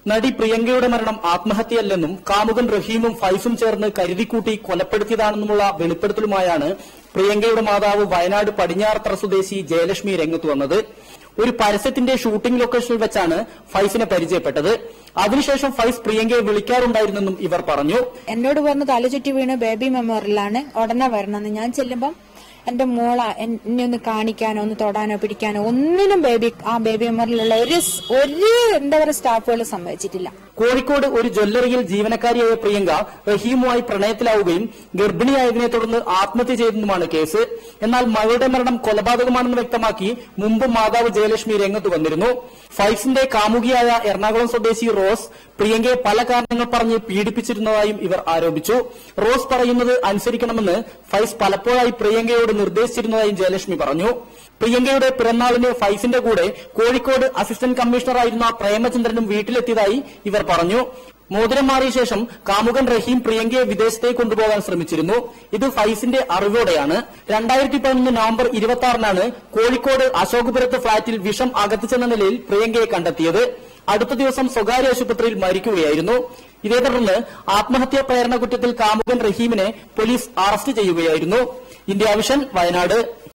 നടി പ്രിയങ്കയുടെ മരണം ആത്മഹത്യയല്ലെന്നും കാമുകൻ റഹീമും ഫൈസും ചേർന്ന് കരുതിക്കൂട്ടി കൊലപ്പെടുത്തിയതാണെന്നുമുള്ള വെളിപ്പെടുത്തലുമായാണ് പ്രിയങ്കയുടെ മാതാവ് വയനാട് പടിഞ്ഞാറത്തറ സ്വദേശി ജയലക്ഷ്മി രംഗത്ത് വന്നത് ഒരു പരസ്യത്തിന്റെ ഷൂട്ടിംഗ് ലൊക്കേഷനിൽ വെച്ചാണ് ഫൈസിനെ പരിചയപ്പെട്ടത് അതിനുശേഷം ഫൈസ് പ്രിയങ്കയെ വിളിക്കാറുണ്ടായിരുന്നെന്നും ഇവർ പറഞ്ഞു എന്നോട് പറഞ്ഞു തല ചുറ്റി വീണ് ബേബി മെമ്മോറിയലാണ് ഉടനെ വരണമെന്ന് ഞാൻ ചെല്ലുമ്പം എന്റെ മോള എന്നെ ഒന്ന് കാണിക്കാനോ ഒന്ന് തൊടാനോ പിടിക്കാനോ ഒന്നിനും ബേബി ആ ബേബി മെമ്മോറിയലുള്ള ഒരു സ്- ഒരു എന്താ പറയുക സ്റ്റാഫുകൾ സമ്മതിച്ചിട്ടില്ല കോഴിക്കോട് ഒരു ജ്വല്ലറിയിൽ ജീവനക്കാരിയായ പ്രിയങ്ക റഹീമുമായി പ്രണയത്തിലാവുകയും ഗർഭിണിയായതിനെ തുടർന്ന് ആത്മഹത്യ ചെയ്തെന്നുമാണ് കേസ് എന്നാൽ മകളുടെ മരണം കൊലപാതകമാണെന്ന് വ്യക്തമാക്കി മുമ്പ് മാതാവ് ജയലക്ഷ്മി രംഗത്ത് വന്നിരുന്നു ഫൈസിന്റെ കാമുകിയായ എറണാകുളം സ്വദേശി റോസ് പ്രിയങ്കയെ പല കാരണങ്ങൾ പറഞ്ഞ് പീഡിപ്പിച്ചിരുന്നതായും ഇവർ ആരോപിച്ചു റോസ് പറയുന്നത് അനുസരിക്കണമെന്ന് ഫൈസ് പലപ്പോഴായി പ്രിയങ്കയോട് നിർദ്ദേശിച്ചിരുന്നതായും ജയലക്ഷ്മി പറഞ്ഞു പ്രിയങ്കയുടെ പിറന്നാളിന് ഫൈസിന്റെ കൂടെ കോഴിക്കോട് അസിസ്റ്റന്റ് കമ്മീഷണറായിരുന്ന പ്രേമചന്ദ്രനും വീട്ടിലെത്തിയതായി ഇവർ പറഞ്ഞു മോതിരം മാറിയ ശേഷം കാമുകൻ റഹീം പ്രിയങ്കയെ വിദേശത്തേക്ക് കൊണ്ടുപോകാൻ ശ്രമിച്ചിരുന്നു ഇത് ഫൈസിന്റെ അറിവോടെയാണ് രണ്ടായിരത്തി പതിനൊന്ന് നവംബർ ഇരുപത്തി ആറിനാണ് കോഴിക്കോട് അശോകപുരത്ത് ഫ്ളാറ്റിൽ വിഷം അകത്തു ചെന്ന നിലയിൽ പ്രിയങ്കയെ കണ്ടെത്തിയത് അടുത്ത ദിവസം സ്വകാര്യ ആശുപത്രിയിൽ മരിക്കുകയായിരുന്നു ഇതേ തുടർന്ന് ആത്മഹത്യാ പ്രേരണ കുറ്റത്തിൽ കാമുകൻ റഹീമിനെ പോലീസ് അറസ്റ്റ് ചെയ്യുകയായിരുന്നു ഇന്ത്യ വിഷൻ വയനാട്